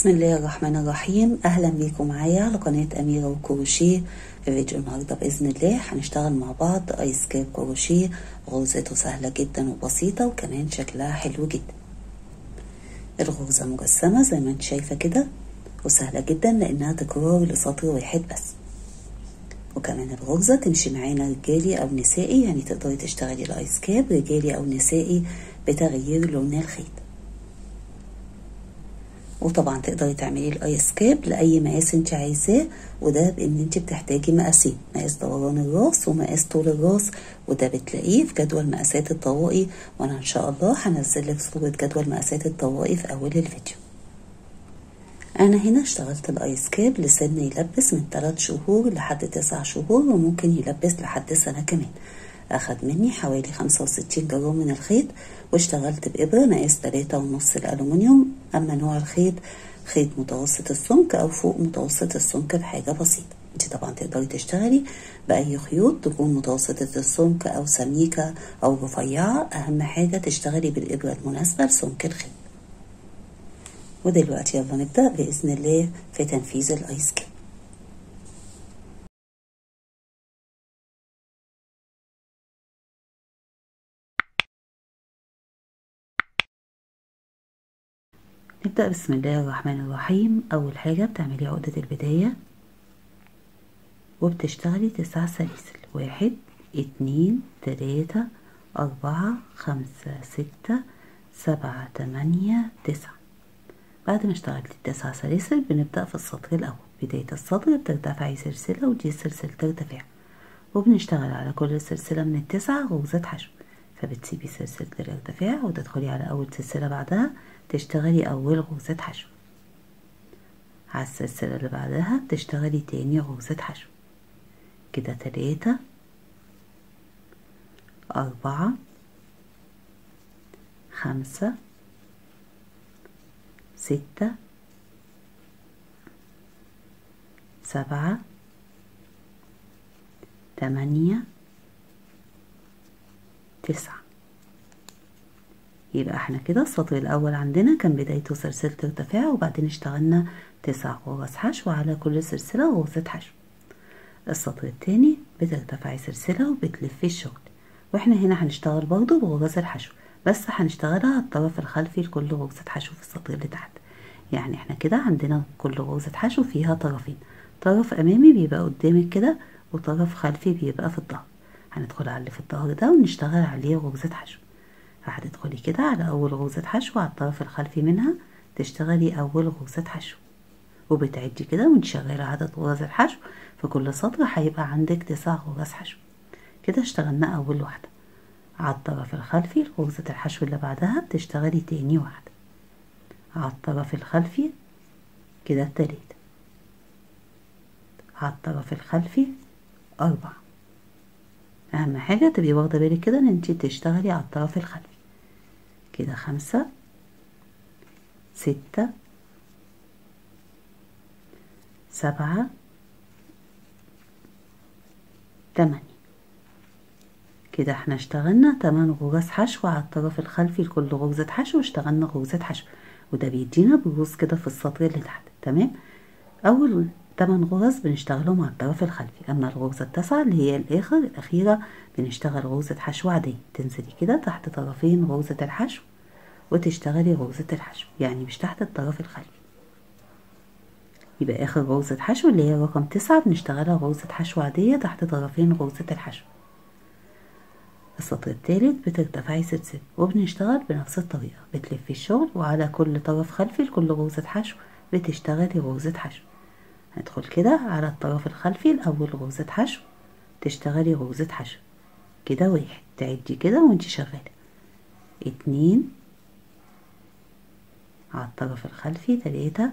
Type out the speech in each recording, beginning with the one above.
بسم الله الرحمن الرحيم اهلا بيكم معايا على قناة اميرة وكروشيه في فيديو النهاردة باذن الله هنشتغل مع بعض ايس كاب كروشيه غرزته سهلة جدا وبسيطة وكمان شكلها حلو جدا الغرزة مجسمة زي ما انت شايفة كده وسهلة جدا لانها تكرار لسطر واحد بس وكمان الغرزة تمشي معانا رجالي او نسائي يعني تقدري تشتغلي الايس كاب رجالي او نسائي بتغيير لون الخيط وطبعا تقدري تعملي الايس كاب لاي مقاس انت عايزاه وده بان انت بتحتاجي مقاسين مقاس دوران الراس ومقاس طول الراس وده بتلاقيه في جدول مقاسات الطواقي وانا ان شاء الله هنزل لك صورة جدول مقاسات الطواقي في اول الفيديو انا هنا اشتغلت الايس كاب لسن يلبس من 3 شهور لحد 9 شهور وممكن يلبس لحد سنة كمان اخد مني حوالي 65 جرام من الخيط واشتغلت بإبرة مقاس تلاتة ونص الألومنيوم أما نوع الخيط خيط متوسط السمك أو فوق متوسط السمك بحاجة بسيطة انت طبعا تقدري تشتغلي بأي خيوط تكون متوسطة السمك أو سميكة أو رفيعة أهم حاجة تشتغلي بالإبرة المناسبة لسمك الخيط ودلوقتي يلا نبدأ بإذن الله في تنفيذ الآيس كاب نبدأ بسم الله الرحمن الرحيم أول حاجة بتعملي عقدة البداية وبتشتغلي تسع سلاسل واحد اتنين تلاتة أربعة خمسة ستة سبعة تمانية تسعة بعد ما اشتغلتي التسع سلاسل بنبدأ في السطر الأول بداية السطر بترتفعي سلسلة ودي سلسلة ارتفاع وبنشتغل على كل سلسلة من التسعة غرزة حشو فبتسيبي سلسلة الارتفاع وتدخلي على أول سلسلة بعدها تشتغلي أول غرزة حشو على السلسلة اللي بعدها بتشتغلي تاني غرزة حشو كده تلاتة أربعة خمسة ستة سبعة تمانية تسعة يبقى احنا كده السطر الاول عندنا كان بدايته سلسلة ارتفاع وبعدين اشتغلنا تسع غرز حشو على كل سلسلة غرزة حشو السطر التاني بترتفعي سلسلة وبتلفي الشغل واحنا هنا هنشتغل برضو بغرز الحشو بس هنشتغلها على الطرف الخلفي لكل غرزة حشو في السطر اللي تحت يعني احنا كده عندنا كل غرزة حشو فيها طرفين طرف امامي بيبقى قدامك كده وطرف خلفي بيبقى في الظهر هندخل على اللي في الظهر ده ونشتغل عليه غرزة حشو فهتدخلي كده على أول غرزة حشو على الطرف الخلفي منها تشتغلي أول غرزة حشو وبتعدي كده وانت شغالة عدد غرز الحشو في كل سطر هيبقى عندك تسع غرز حشو كده اشتغلنا أول واحدة على الطرف الخلفي غرزة الحشو اللي بعدها بتشتغلي تاني واحدة على الطرف الخلفي كده التالتة على الطرف الخلفي أربعة أهم حاجة تبقي واخدة بالك كده إن انتي تشتغلي على الطرف الخلفي كده خمسة ستة سبعة تمانية كده احنا اشتغلنا تمن غرز حشو على الطرف الخلفي لكل غرزة حشو اشتغلنا غرزة حشو وده بيدينا بروز كده في السطر اللي تحت تمام أول تمن غرز بنشتغلهم على الطرف الخلفي أما الغرزة التاسعة اللي هي الآخر الأخيرة بنشتغل غرزة حشو عادية تنزلي كده تحت طرفين غرزة الحشو وتشتغلي غرزة الحشو يعني مش تحت الطرف الخلفي يبقى آخر غرزة حشو اللي هي رقم تسعة بنشتغلها غرزة حشو عادية تحت طرفين غرزة الحشو السطر التالت بترتفعي سلسلة وبنشتغل بنفس الطريقة بتلفي الشغل وعلى كل طرف خلفي لكل غرزة حشو بتشتغلي غرزة حشو هندخل كده على الطرف الخلفي الأول غرزة حشو تشتغلي غرزة حشو كده واحد تعدي كده وانت شغالة اتنين على الطرف الخلفي تلاتة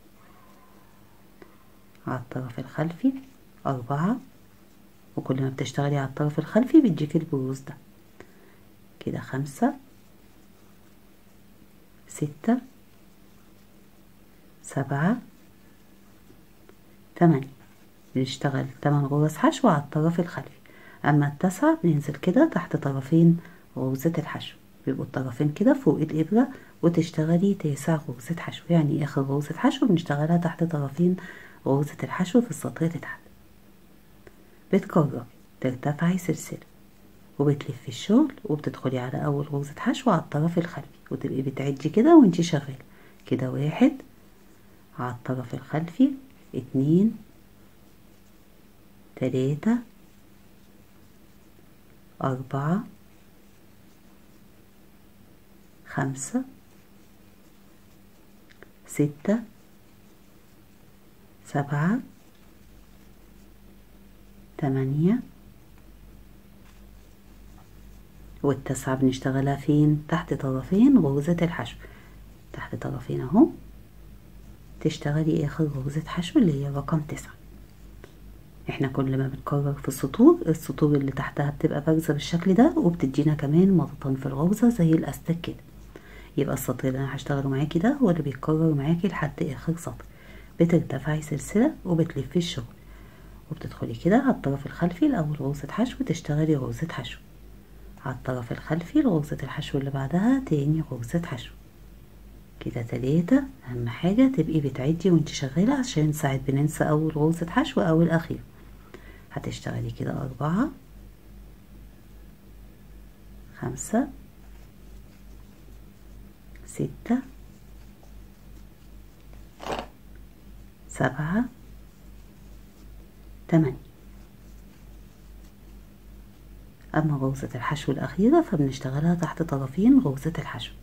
على الطرف الخلفي أربعة وكل ما بتشتغلي على الطرف الخلفي بيديك البروز ده كده خمسة ستة سبعة تمانية بنشتغل تمن غرز حشو على الطرف الخلفي أما التاسعة بننزل كده تحت طرفين غرزة الحشو بيبقوا الطرفين كده فوق الإبرة وتشتغلي تسع غرزة حشو يعني اخر غرزة حشو بنشتغلها تحت طرفين غرزة الحشو في السطر اللي تحت بتكرري ترتفعي سلسلة وبتلفي الشغل وبتدخلي على اول غرزة حشو على الطرف الخلفي وتبقي بتعدي كده وانتي شغالة كده واحد على الطرف الخلفي اتنين تلاتة أربعة خمسة ستة سبعة تمانية والتسعة بنشتغلها فين تحت طرفين غرزة الحشو تحت طرفين اهو تشتغلي اخر غرزة حشو اللي هي رقم تسعة احنا كل ما بنكرر في السطور السطور اللي تحتها بتبقى بارزة بالشكل ده وبتدينا كمان مططان في الغرزة زي الاستك كده يبقى السطر اللي انا هشتغله معاكي ده هو اللي بيتكرر معاكي لحد اخر سطر بترتفعي سلسلة وبتلفي الشغل وبتدخلي كده على الطرف الخلفي الاول غرزة حشو تشتغلي غرزة حشو على الطرف الخلفي لغرزة الحشو اللي بعدها تاني غرزة حشو كده تلاتة اهم حاجة تبقي بتعدي وانت شغالة عشان ساعات بننسى اول غرزة حشو او الاخير هتشتغلي كده اربعة خمسة ستة سبعة تمانية أما غرزة الحشو الأخيرة فبنشتغلها تحت طرفين غرزة الحشو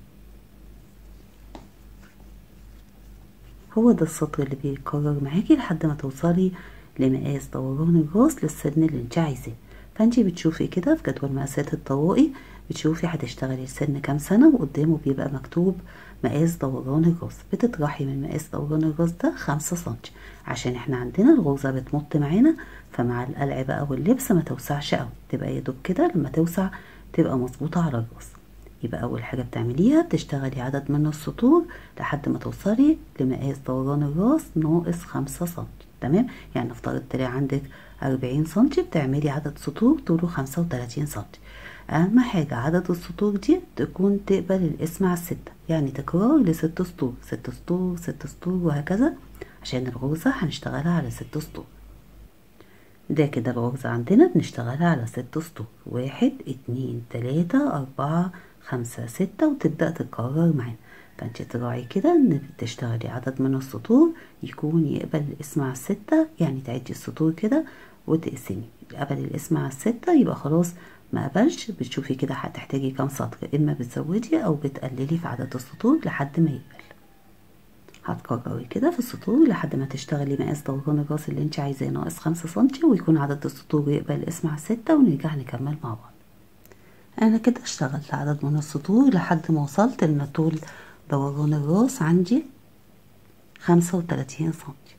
هو ده السطر اللي بيتكرر معاكي لحد ما توصلي لمقاس دوران الراس للسن اللي انت عايزاه فانت بتشوفي كده في جدول مقاسات الطوائي بتشوفي هتشتغلي لسن كام سنة وقدامه بيبقى مكتوب مقاس دوران الراس بتطرحي من مقاس دوران الراس ده خمسة سنتي عشان احنا عندنا الغرزة بتمط معانا فمع القلع بقى واللبس ما توسعش قوي تبقى يا دوب كده لما توسع تبقى مظبوطة على الراس يبقى اول حاجة بتعمليها بتشتغلي عدد من السطور لحد ما توصلي لمقاس دوران الراس ناقص خمسة سنتي تمام يعني نفترض طلع عندك أربعين سنتي بتعملي عدد سطور طوله خمسة وتلاتين سنتي أهم حاجة عدد السطور دي تكون تقبل الاسم على الستة يعني تكرار لست سطور ست سطور ست سطور وهكذا عشان الغرزة هنشتغلها على ست سطور ده كده الغرزة عندنا بنشتغلها على ست سطور واحد اتنين تلاتة أربعة خمسة ستة وتبدأ تتكرر معانا فانت تراعي كده ان بتشتغلي عدد من السطور يكون يقبل الاسم على الستة يعني تعدي السطور كده وتقسمي قبل الاسم على الستة يبقى خلاص ما قبلش بتشوفي كده هتحتاجي كام سطر اما بتزودي او بتقللي في عدد السطور لحد ما يقبل هتكرري كده في السطور لحد ما تشتغلي مقاس دوران الراس اللي انت عايزاه ناقص خمسة سنتي ويكون عدد السطور يقبل الاسم على الستة ونرجع نكمل مع بعض انا كده اشتغلت عدد من السطور لحد ما وصلت ان طول دوران الراس عندي خمسة وتلاتين سنتي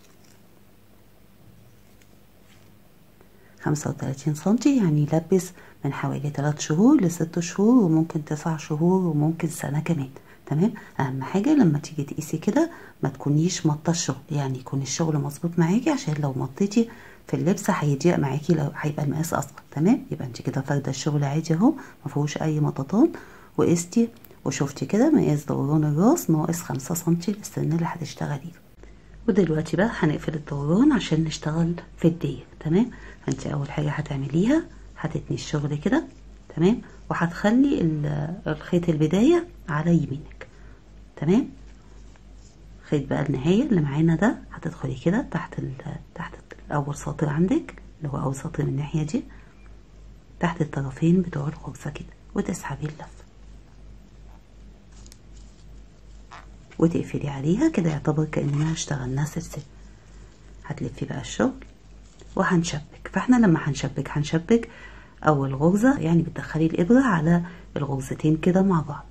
خمسة وتلاتين سنتي يعني يلبس من حوالي تلات شهور لست شهور وممكن تسع شهور وممكن سنة كمان تمام اهم حاجة لما تيجي تقيسي كده ما تكونيش مطة الشغل يعني يكون الشغل مظبوط معاكي عشان لو مطيتي في اللبس هيضيق معاكي لو هيبقى المقاس اصغر تمام يبقى انت كده فارده الشغل عادي اهو ما فيهوش اي مطاطان وقستي وشفتي كده مقاس دوران الراس ناقص خمسة سنتي للسن اللي هتشتغليه ودلوقتي بقى هنقفل الدوران عشان نشتغل في الديك تمام فانت اول حاجه هتعمليها هتتني الشغل كده تمام وهتخلي الخيط البدايه على يمينك تمام خيط بقى النهايه اللي معانا ده هتدخلي كده تحت ال تحت اول سطر عندك اللي هو اول سطر من الناحيه دي تحت الطرفين بتوع الغرزه كده وتسحبي اللفه وتقفلي عليها كده يعتبر كأننا اشتغلنا سلسلة هتلفي بقى الشغل وهنشبك فاحنا لما هنشبك هنشبك اول غرزة يعني بتدخلي الابرة على الغرزتين كده مع بعض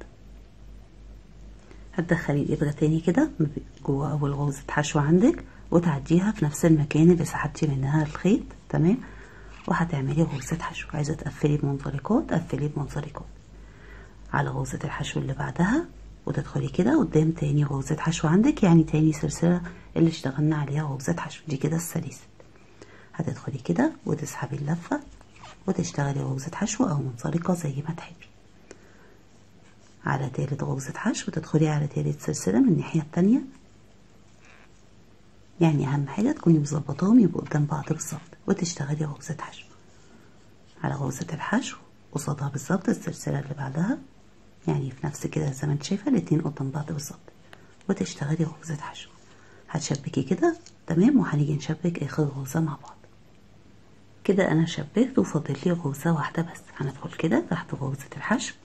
هتدخلي الابرة تاني كده جوه اول غرزة حشو عندك وتعديها في نفس المكان اللي سحبتي منها الخيط تمام وهتعملي غرزة حشو عايزة تقفلي بمنزلقات قفلي بمنزلقات على غرزة الحشو اللي بعدها وتدخلي كده قدام تاني غرزة حشو عندك يعني تاني سلسلة اللي اشتغلنا عليها غرزة حشو دي كده السلاسل هتدخلي كده وتسحبي اللفة وتشتغلي غرزة حشو او منزلقة زي ما تحبي على تالت غرزة حشو وتدخلي على تالت سلسلة من الناحية التانية يعني أهم حاجة تكوني مظبطاهم يبقوا قدام بعض بالظبط وتشتغلي غرزة حشو على غرزة الحشو قصادها بالظبط السلسلة اللي بعدها يعني في نفس كده زي ما انت شايفة الاتنين قدام بعض بالظبط وتشتغلي غرزة حشو هتشبكي كده تمام وهنيجي نشبك اخر غرزة مع بعض كده انا شبكت وفاضل لي غرزة واحدة بس هندخل كده تحت غرزة الحشو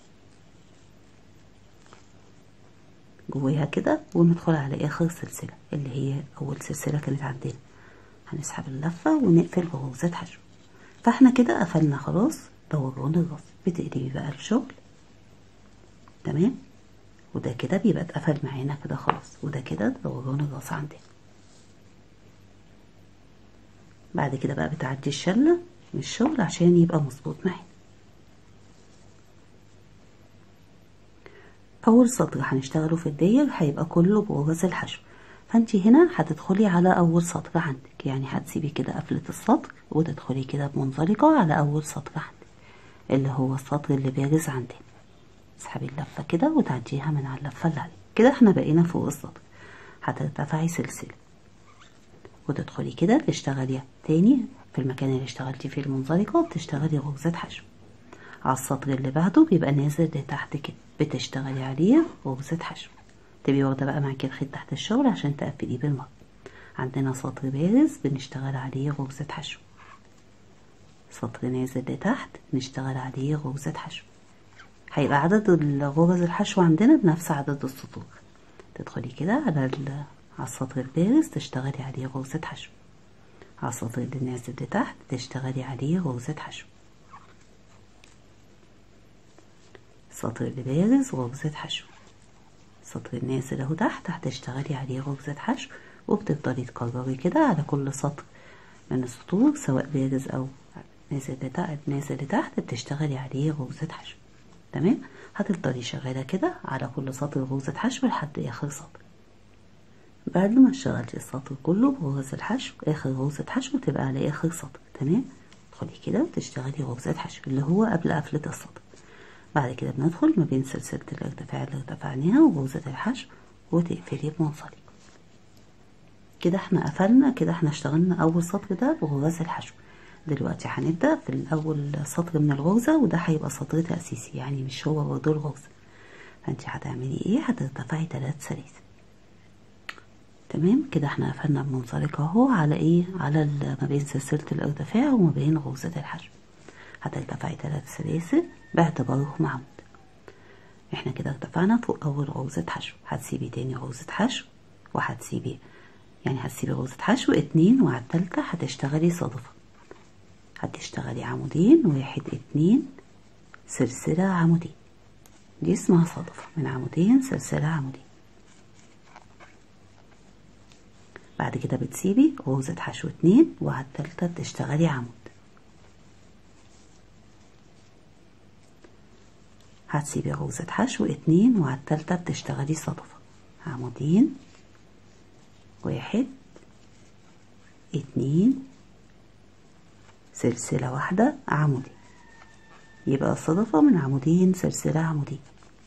جواها كده وندخل على اخر سلسلة اللي هي اول سلسلة كانت عندنا هنسحب اللفة ونقفل بغرزة حشو فاحنا كده قفلنا خلاص دوران الراس بتقلبي بقى الشغل تمام وده كده بيبقى اتقفل معانا كده خلاص وده كده دوران الراس عندنا بعد كده بقى بتعدي الشلة من الشغل عشان يبقى مظبوط معانا اول سطر هنشتغله في الداير هيبقى كله بغرز الحشو فانت هنا هتدخلي على اول سطر عندك يعني هتسيبي كده قفلة السطر وتدخلي كده بمنزلقة على اول سطر عندك اللي هو السطر اللي بارز عندنا اسحبي اللفة كده وتعديها من على اللفة اللي عليك كده احنا بقينا فوق السطر هترتفعي سلسلة وتدخلي كده تشتغلي تاني في المكان اللي اشتغلتي فيه المنزلقة بتشتغلي غرزة حشو على السطر اللي بعده بيبقى نازل لتحت كده بتشتغلي عليه غرزة حشو تبقي واخدة بقى معاكي الخيط تحت الشغل عشان تقفليه بالمرة عندنا سطر بارز بنشتغل عليه غرزة حشو سطر نازل لتحت نشتغل عليه غرزة حشو هيبقى عدد الغرز الحشو عندنا بنفس عدد السطور تدخلي كده على على السطر البارز تشتغلي عليه غرزة حشو على السطر اللي نازل لتحت تشتغلي عليه غرزة حشو السطر اللي بارز غرزة حشو السطر النازل اهو تحت هتشتغلي عليه غرزة حشو وبتفضلي تكرري كده على كل سطر من السطور سواء بارز او نازل لتحت نازل لتحت بتشتغلي عليه غرزة حشو تمام هتفضلي شغالة كده على كل سطر غرزة حشو لحد اخر سطر بعد ما اشتغلتي السطر كله بغرز الحشو اخر غرزة حشو تبقى على اخر سطر تمام تدخلي كده وتشتغلي غرزة حشو اللي هو قبل قفلة السطر بعد كده بندخل ما بين سلسلة الارتفاع اللي ارتفعناها وغرزة الحشو وتقفلي بمنزلق كده احنا قفلنا كده احنا اشتغلنا اول سطر ده بغرز الحشو دلوقتي هنبدأ في الأول سطر من الغرزة وده هيبقى سطر تأسيسي يعني مش هو برضه الغرزة فانت هتعملي ايه هترتفعي تلات سلاسل تمام كده احنا قفلنا بمنزلق اهو على ايه على ما بين سلسلة الارتفاع وما بين غرزة الحشو هترتفعي تلات سلاسل باعتبارهم عمود احنا كده ارتفعنا فوق اول غرزة حشو هتسيبي تاني غرزة حشو وهتسيبي يعني هتسيبي غرزة حشو اتنين وعلى التالتة هتشتغلي صدفة هتشتغلي عمودين واحد اتنين سلسلة عمودين دي اسمها صدفة من عمودين سلسلة عمودين بعد كده بتسيبي غرزة حشو اتنين وعلى التالتة بتشتغلي عمود هتسيبي غرزة حشو اتنين وعلى التالتة بتشتغلي صدفة عمودين واحد اتنين سلسلة واحدة عمودي يبقى صدفة من عمودين سلسلة عمودية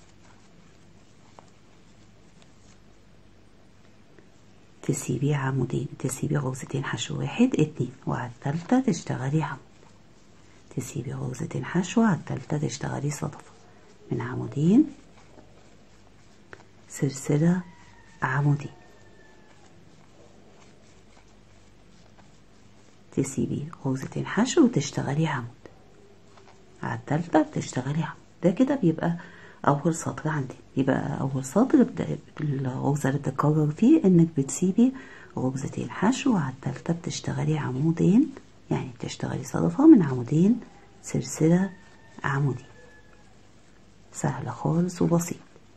تسيبي عمودين تسيبي غرزتين حشو واحد اتنين وعلى التالتة تشتغلي عمود تسيبي غرزتين حشو على التالتة تشتغلي صدفة من عمودين سلسلة عمودي تسيبي غرزتين حشو وتشتغلي عمود على التالتة بتشتغلي عمود ده كده بيبقى أول سطر عندي يبقى أول سطر الغرزة اللي بتتكرر فيه إنك بتسيبي غرزتين حشو وعلى التالتة بتشتغلي عمودين يعني بتشتغلي صدفة من عمودين سلسلة عمودي سهلة خالص وبسيط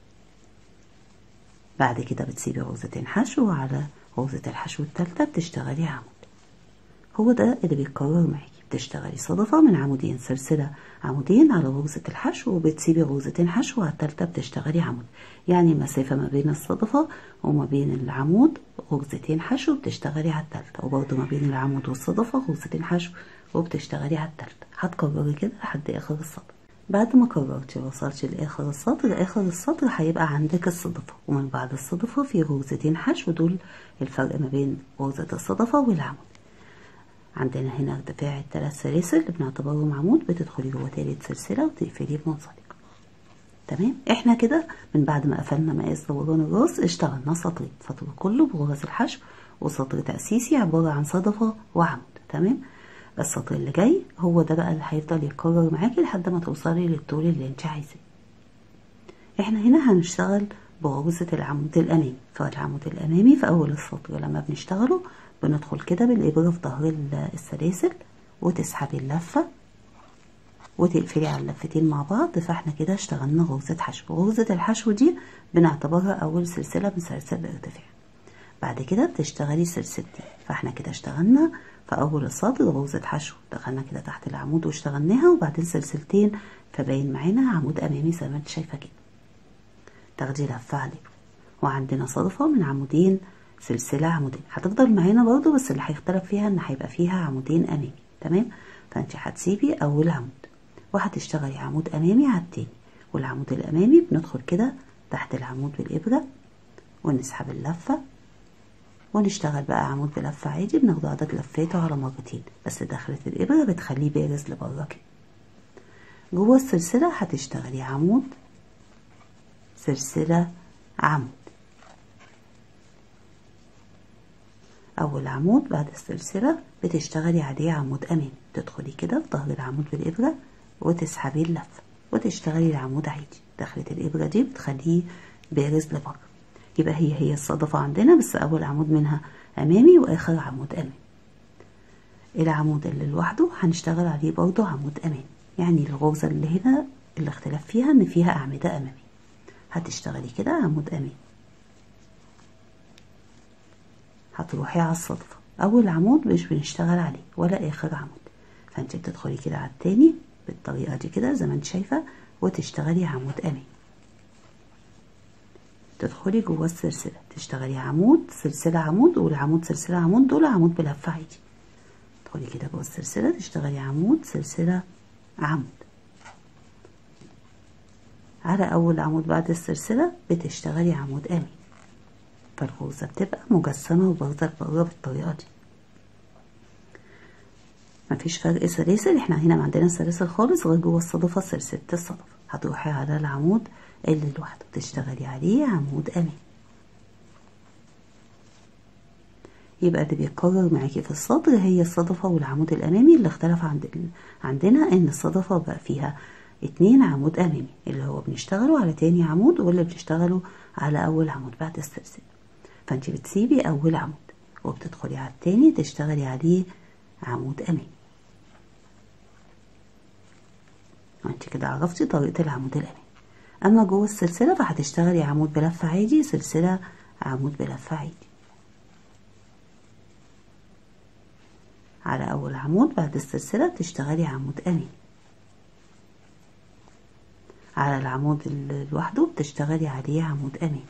بعد كده بتسيبي غرزتين حشو وعلى غرزة الحشو التالتة بتشتغلي عمود هو ده اللي بيتكرر معاكي بتشتغلي صدفة من عمودين سلسلة عمودين على غرزة الحشو وبتسيبي غرزتين حشو على التالتة بتشتغلي عمود يعني مسافة ما بين الصدفة وما بين العمود غرزتين حشو بتشتغلي على التالتة وبرضه ما بين العمود والصدفة غرزتين حشو وبتشتغلي على التالتة هتكرري كده لحد آخر السطر بعد ما كررتي وصلتي لاخر السطر اخر السطر هيبقى عندك الصدفة ومن بعد الصدفة في غرزتين حشو دول الفرق ما بين غرزة الصدفة والعمود عندنا هنا ارتفاع الثلاث سلاسل اللي بنعتبرهم عمود بتدخلي جوه تالت سلسلة وتقفلي بمنزلق تمام احنا كده من بعد ما قفلنا مقاس دوران الراس اشتغلنا سطرين سطر كله بغرز الحشو وسطر تأسيسي عبارة عن صدفة وعمود تمام السطر اللي جاي هو ده بقى اللي هيفضل يتكرر معاكي لحد ما توصلي للطول اللي انت عايزاه احنا هنا هنشتغل بغرزة العمود الأمامي فالعمود الأمامي في أول السطر لما بنشتغله بندخل كده بالإبرة في ظهر السلاسل وتسحبي اللفة وتقفلي على اللفتين مع بعض فاحنا كده اشتغلنا غرزة حشو غرزة الحشو دي بنعتبرها أول سلسلة من سلاسل الارتفاع بعد كده بتشتغلي سلسلتين فاحنا كده اشتغلنا في أول السطر غرزة حشو دخلنا كده تحت العمود واشتغلناها وبعدين سلسلتين فباين معانا عمود أمامي زي ما انت شايفة كده تاخدي لفة عليه وعندنا صدفة من عمودين سلسلة عمودين هتفضل معانا برضو بس اللي هيختلف فيها ان هيبقى فيها عمودين أمامي تمام فانت هتسيبي أول عمود وهتشتغلي عمود أمامي على التاني والعمود الأمامي بندخل كده تحت العمود بالإبرة ونسحب اللفة ونشتغل بقى عمود بلفة عادي بناخد عدد لفاته على مرتين بس دخلة الإبرة بتخليه بارز لبره كده جوه السلسلة هتشتغلي عمود سلسلة عمود أول عمود بعد السلسلة بتشتغلي عليه عمود أمامي تدخلي كده في ظهر العمود بالإبرة وتسحبي اللفة وتشتغلي العمود عادي دخلة الإبرة دي بتخليه بارز لبره يبقى هي هي الصدفة عندنا بس أول عمود منها أمامي وآخر عمود أمامي العمود اللي لوحده هنشتغل عليه برضه عمود أمامي يعني الغرزة اللي هنا الاختلاف فيها إن فيها أعمدة أمامي هتشتغلي كده عمود أمامي هتروحي على الصدفة أول عمود مش بنشتغل عليه ولا آخر عمود فانت بتدخلي كده على التاني بالطريقة دي كده زي ما انت شايفة وتشتغلي عمود أمامي تدخلي جوه السلسلة تشتغلي عمود سلسلة عمود والعمود سلسلة عمود دول عمود بلفة عادي تدخلي كده جوه السلسلة تشتغلي عمود سلسلة عمود على أول عمود بعد السلسلة بتشتغلي عمود أمامي فالغرزة بتبقى مجسمة وبارزة لبره بالطريقة دي مفيش فرق سلاسل احنا هنا ما عندنا سلاسل خالص غير جوه الصدفة سلسلة الصدفة هتروحي على العمود اللي لوحده تشتغلي عليه عمود أمامي يبقى اللي بيتكرر معاكي في السطر هي الصدفة والعمود الأمامي اللي اختلف عند عندنا إن الصدفة بقى فيها اتنين عمود أمامي اللي هو بنشتغله على تاني عمود واللي بنشتغله على أول عمود بعد السلسلة فانت بتسيبي أول عمود وبتدخلي على التاني تشتغلي عليه عمود أمامي انت كده عرفتي طريقة العمود الأمامي أما جوه السلسلة فهتشتغلي عمود بلفة عادي سلسلة عمود بلفة عادي على أول عمود بعد السلسلة تشتغلي عمود أمامي على العمود اللي لوحده بتشتغلي عليه عمود أمامي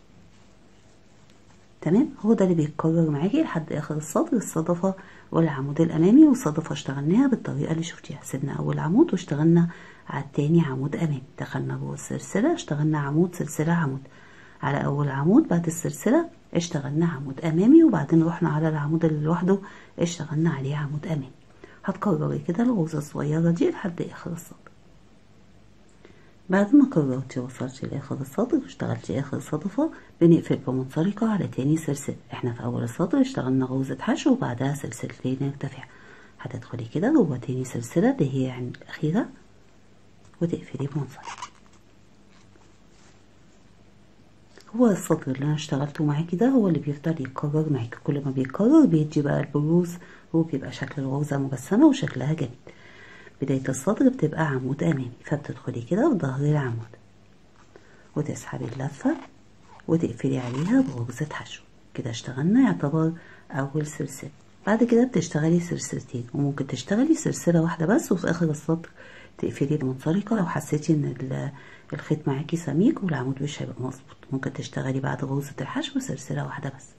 تمام هو ده اللي بيتكرر معاكي لحد اخر السطر الصدفه والعمود الامامي والصدفه اشتغلناها بالطريقه اللي شفتيها سيبنا اول عمود واشتغلنا على التاني عمود امامي دخلنا جوه السلسله اشتغلنا عمود سلسله عمود على اول عمود بعد السلسله اشتغلنا عمود امامي وبعدين رحنا على العمود اللي لوحده اشتغلنا عليه عمود امامي هتكرري كده الغرزه الصغيره دي لحد اخر السطر بعد ما كررتي وصلتي لاخر السطر واشتغلتي اخر صدفة بنقفل بمنطلقة على تاني سلسلة احنا في اول السطر اشتغلنا غرزة حشو وبعدها سلسلتين ارتفاع هتدخلي كده جوه تاني سلسلة اللي هي عند الاخيرة وتقفلي بمنطلق هو السطر اللي انا اشتغلته معاكي ده هو اللي بيفضل يتكرر معاكي كل ما بيتكرر بيدي بقى البروز وبيبقى شكل الغرزة مجسمة وشكلها جميل بداية السطر بتبقى عمود أمامي فبتدخلي كده في ظهر العمود وتسحبي اللفة وتقفلي عليها بغرزة حشو كده اشتغلنا يعتبر أول سلسلة بعد كده بتشتغلي سلسلتين وممكن تشتغلي سلسلة واحدة بس وفي آخر السطر تقفلي المنطلقة لو حسيتي إن الخيط معاكي سميك والعمود مش هيبقى مظبوط ممكن تشتغلي بعد غرزة الحشو سلسلة واحدة بس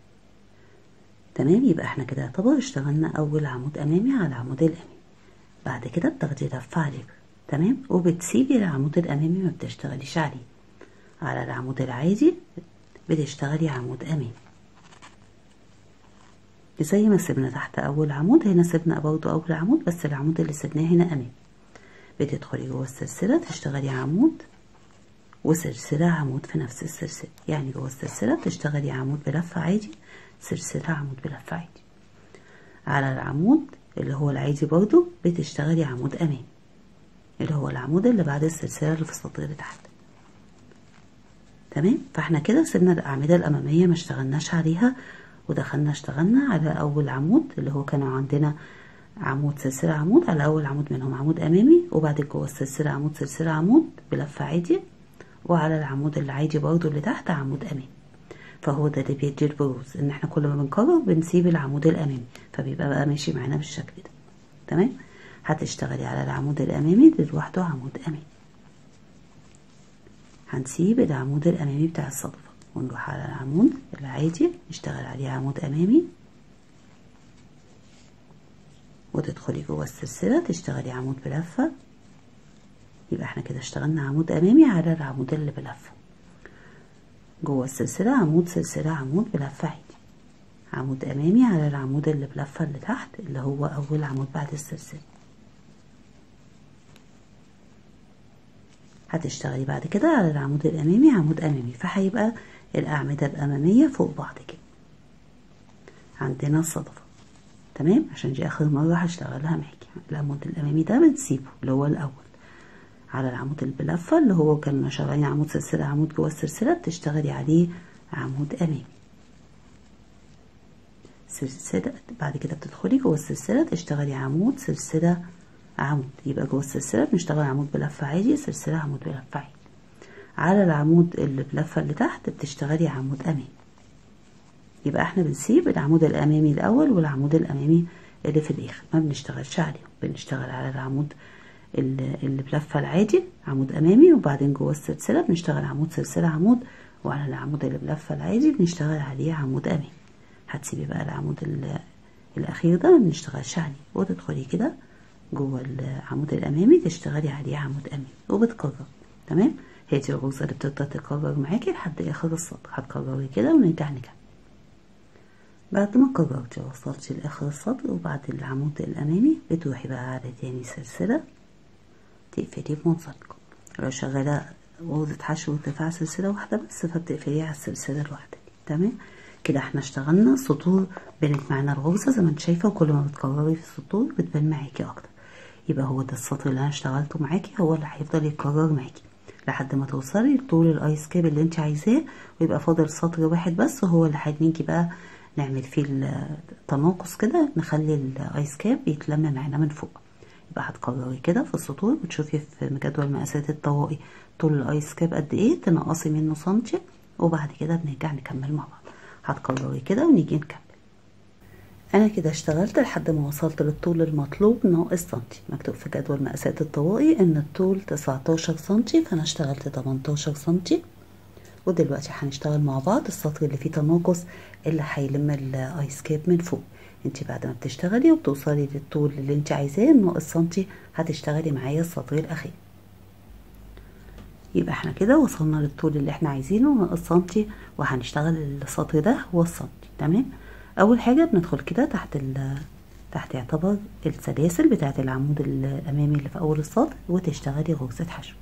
تمام يبقى احنا كده يعتبر اشتغلنا أول عمود أمامي على العمود الأمامي بعد كده بتاخدي لفة عليه تمام وبتسيبي العمود الامامي ما بتشتغليش عليه على العمود العادي بتشتغلي عمود امامي زي ما سيبنا تحت اول عمود هنا سيبنا برضو اول عمود بس العمود اللي سيبناه هنا امامي بتدخلي جوه السلسله تشتغلي عمود وسلسله عمود في نفس السلسله يعني جوه السلسله بتشتغلي عمود بلفه عادي سلسله عمود بلفه عادي على العمود اللي هو العادي برضو بتشتغلي عمود امامي اللي هو العمود اللي بعد السلسله اللي في السطر اللي تحت تمام فاحنا كده سيبنا الاعمده الاماميه ما اشتغلناش عليها ودخلنا اشتغلنا على اول عمود اللي هو كانوا عندنا عمود سلسلة عمود على اول عمود منهم عمود امامي وبعد جوه السلسلة عمود سلسلة عمود بلفة عادي وعلى العمود العادي برضو اللي تحت عمود امامي فهو ده اللي بيدي البروز ان احنا كل ما بنكرر بنسيب العمود الامامي فبيبقى بقى ماشي معانا بالشكل ده تمام هتشتغلي على العمود الامامي ده لوحده عمود امامي هنسيب العمود الامامي بتاع الصدفة ونروح على العمود العادي نشتغل عليه عمود امامي وتدخلي جوه السلسلة تشتغلي عمود بلفة يبقى احنا كده اشتغلنا عمود امامي على العمود اللي بلفة جوه السلسلة عمود سلسلة عمود بلفة عادي عمود امامي على العمود اللي بلفة اللي تحت اللي هو اول عمود بعد السلسلة هتشتغلي بعد كده على العمود الامامي عمود امامي فهيبقى الاعمدة الامامية فوق بعض كده عندنا الصدفة تمام عشان دي اخر مرة هشتغلها معاكي العمود الامامي ده بنسيبه اللي هو الاول على العمود اللي بلفة اللي هو كان شغالين عمود سلسلة عمود جوه السلسلة بتشتغلي عليه عمود امامي سلسلة بعد كده بتدخلي جوه السلسلة تشتغلي عمود سلسلة عمود يبقى جوه السلسلة بنشتغل عمود بلفة عادي سلسلة عمود بلفة عادي على العمود اللي بلفة اللي تحت بتشتغلي عمود امامي يبقى احنا بنسيب العمود الامامي الاول والعمود الامامي اللي في الاخر ما بنشتغلش عليهم بنشتغل على العمود اللي, اللي بلفة العادي عمود امامي وبعدين جوه السلسلة بنشتغل عمود سلسلة عمود وعلى العمود اللي بلفة العادي بنشتغل عليه عمود امامي هتسيبي بقى العمود الاخير ده ما بنشتغلش عليه وتدخلي كده جوه العمود الامامي تشتغلي عليه عمود امامي وبتكرر تمام هي دي الغرزة اللي بتفضل تتكرر معاكي لحد اخر السطر هتكرري كده ونرجع نكمل بعد ما كررتي وصلتي لاخر السطر وبعد العمود الامامي بتروحي بقى على تاني سلسلة تقفلي بمنزلقة لو شغالة غرزة حشو وارتفاع سلسلة واحدة بس فبتقفليها على السلسلة الواحدة دي تمام كده احنا اشتغلنا سطور بنت معانا الغرزة زي ما انت شايفة وكل ما بتكرري في السطور بتبان معاكي اكتر يبقى هو ده السطر اللي انا اشتغلته معاكي هو اللي هيفضل يتكرر معاكي لحد ما توصلي لطول الايس كاب اللي انت عايزاه ويبقى فاضل سطر واحد بس هو اللي هنيجي بقى نعمل فيه التناقص كده نخلي الايس كاب يتلم معانا من فوق يبقى هتكرري كده في السطور وتشوفي في جدول مقاسات الطواقي طول الايس كاب قد ايه تنقصي منه سنتي وبعد كده بنرجع نكمل مع بعض هتكرري كده ونيجي نكمل انا كده اشتغلت لحد ما وصلت للطول المطلوب ناقص سنتي مكتوب في جدول مقاسات الطواقي ان الطول 19 سنتي فانا اشتغلت 18 سنتي ودلوقتي هنشتغل مع بعض السطر اللي فيه تناقص اللي هيلم الايس كاب من فوق انت بعد ما بتشتغلي وبتوصلي للطول اللي انت عايزاه ناقص سنتي هتشتغلي معايا السطر الاخير يبقى احنا كده وصلنا للطول اللي احنا عايزينه ناقص سنتي وهنشتغل السطر ده هو السنتي تمام اول حاجه بندخل كده تحت ال تحت يعتبر السلاسل بتاعه العمود الامامي اللي في اول السطر وتشتغلي غرزه حشو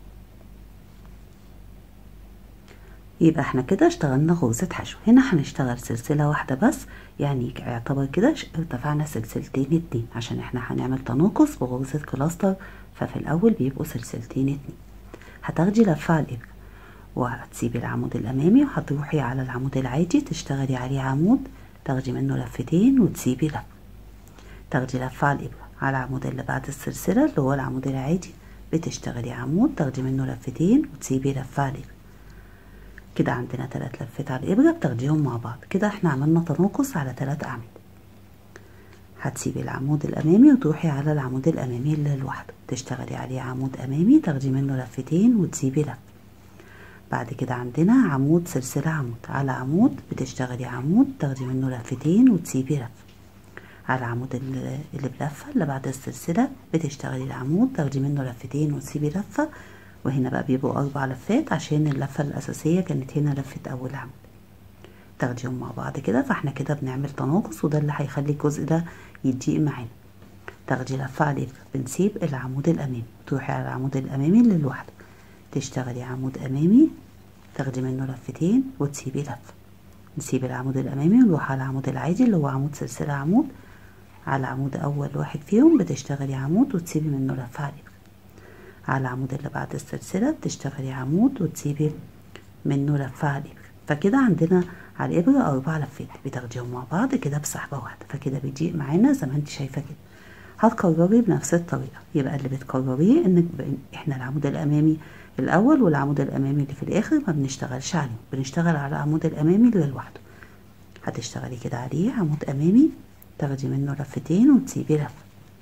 يبقى احنا كده اشتغلنا غرزة حشو هنا هنشتغل سلسلة واحدة بس يعني يعتبر كده ارتفعنا سلسلتين اتنين عشان احنا هنعمل تناقص بغرزة كلاستر ففي الاول بيبقوا سلسلتين اتنين هتاخدي لفة على الابرة وهتسيبي العمود الامامي وهتروحي على العمود العادي تشتغلي عليه عمود تاخدي منه لفتين وتسيبي لفة تاخدي لفة على الابرة على العمود اللي بعد السلسلة اللي هو العمود العادي بتشتغلي عمود تاخدي منه لفتين وتسيبي لفة على الابرة كده عندنا تلات لفات على الإبرة بتاخديهم مع بعض كده احنا عملنا تناقص على تلات أعمدة هتسيبي العمود الأمامي وتروحي على العمود الأمامي اللي لوحده تشتغلي عليه عمود أمامي تاخدي منه لفتين وتسيبي لفة بعد كده عندنا عمود سلسلة عمود على عمود بتشتغلي عمود تاخدي منه لفتين وتسيبي لفة على العمود اللي بلفة اللي بعد السلسلة بتشتغلي العمود تاخدي منه لفتين وتسيبي لفة وهنا بقى بيبقوا أربع لفات عشان اللفة الأساسية كانت هنا لفة أول عمود تاخديهم مع بعض كده فاحنا كده بنعمل تناقص وده اللي هيخلي الجزء ده يضيق معانا تاخدي لفة على الإبرة بنسيب العمود الأمامي تروحي على العمود الأمامي اللي لوحده تشتغلي عمود أمامي تاخدي منه لفتين وتسيبي لفة نسيب العمود الأمامي ونروح على العمود العادي اللي هو عمود سلسلة عمود على عمود أول واحد فيهم بتشتغلي عمود وتسيبي منه لفة على الإبرة على العمود اللي بعد السلسلة بتشتغلي عمود وتسيبي منه لفة على الإبرة فكده عندنا على الإبرة أربع لفات بتاخديهم مع بعض كده بسحبة واحدة فكده بيضيق معانا زي ما انت شايفة كده هتكرري بنفس الطريقة يبقى اللي بتكرريه انك ب... احنا العمود الأمامي الأول والعمود الأمامي اللي في الآخر ما بنشتغلش عليه بنشتغل على العمود الأمامي اللي لوحده هتشتغلي كده عليه عمود أمامي تاخدي منه لفتين وتسيبي لفة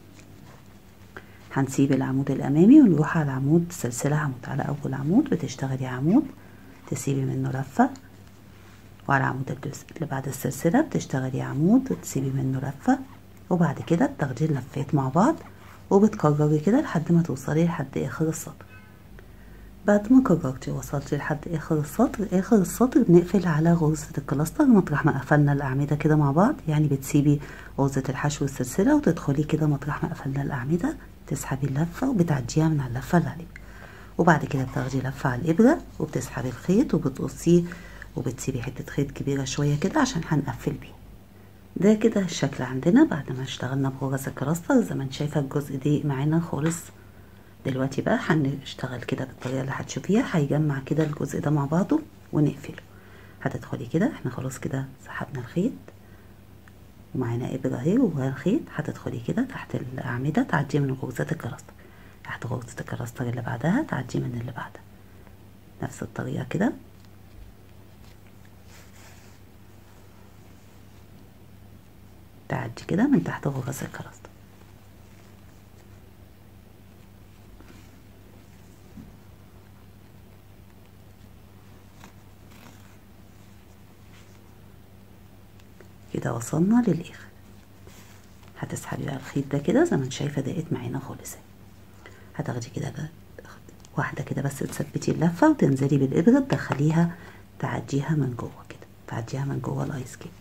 هنسيب العمود الأمامي ونروح على عمود سلسلة عمود على أول عمود بتشتغلي عمود تسيبي منه لفة وعلى عمود اللي بعد السلسلة بتشتغلي عمود وتسيبي منه لفة وبعد كده بتاخدي اللفات مع بعض وبتكرري كده لحد ما توصلي لحد آخر السطر بعد ما كررتي وصلتي لحد آخر السطر آخر السطر بنقفل على غرزة الكلاستر مطرح ما قفلنا الأعمدة كده مع بعض يعني بتسيبي غرزة الحشو السلسلة وتدخلي كده مطرح ما قفلنا الأعمدة تسحبي اللفة وبتعديها من على اللفة اللي على الإبرة وبعد كده بتاخدي لفة على الإبرة وبتسحبي الخيط وبتقصيه وبتسيبي حتة خيط كبيرة شوية كده عشان هنقفل بيه ده كده الشكل عندنا بعد ما اشتغلنا بغرز الكلاستر زي ما انت شايفة الجزء ضيق معانا خالص دلوقتي بقى هنشتغل كده بالطريقة اللي هتشوفيها هيجمع كده الجزء ده مع بعضه ونقفله هتدخلي كده احنا خلاص كده سحبنا الخيط ومعانا ابرة اهي وجواها الخيط هتدخلي كده تحت الأعمدة تعدي من غرزات الكلاستر تحت غرزة الكلاستر اللي بعدها تعدي من اللي بعدها نفس الطريقة كده تعدي كده من تحت غرز الكلاستر كده وصلنا للاخر هتسحبي بقى الخيط ده كده زي ما انت شايفه ضاقت معانا خالص هتاخدي كده بقى واحده كده بس تثبتي اللفه وتنزلي بالابره تدخليها تعديها من جوه كده تعديها من جوه الايس كيب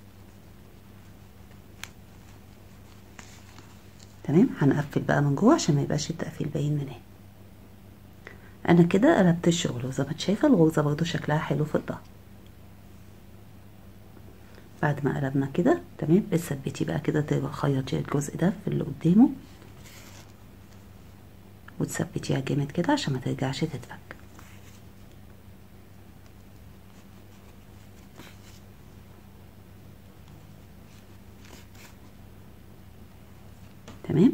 تمام هنقفل بقى من جوه عشان ما يبقاش التقفيل باين من هنا انا كده قلبت الشغل وزي ما انت شايفه الغرزه برضو شكلها حلو في الظهر بعد ما قلبنا كده تمام بتثبتي بقى كده تخيطي الجزء ده في اللي قدامه وتثبتيها جامد كده عشان ما ترجعش تتفك تمام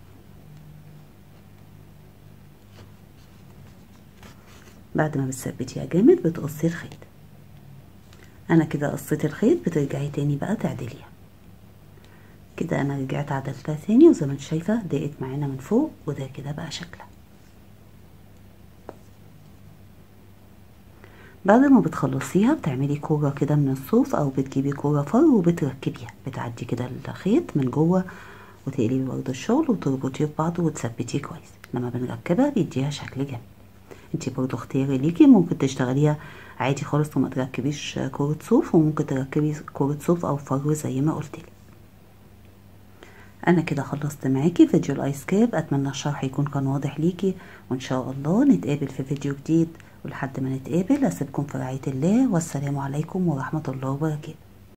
بعد ما بتثبتيها جامد بتقصي الخيط انا كده قصيت الخيط بترجعي تاني بقى تعدليها كده انا رجعت عدلتها تاني وزي ما انت شايفه ضاقت معانا من فوق وده كده بقى شكلها بعد ما بتخلصيها بتعملي كوره كده من الصوف او بتجيبي كوره فر وبتركبيها بتعدي كده الخيط من جوه وتقلبي برضه الشغل وتربطيه ببعضه وتثبتيه كويس لما بنركبها بيديها شكل جامد انتي برضه اختياري ليكي ممكن تشتغليها عادي خالص وما تركبيش كورة صوف وممكن تركبي كورة صوف او فرو زي ما قلتلي انا كده خلصت معاكي فيديو الايس كاب اتمنى الشرح يكون كان واضح ليكي وان شاء الله نتقابل في فيديو جديد ولحد ما نتقابل اسيبكم في رعاية الله والسلام عليكم ورحمة الله وبركاته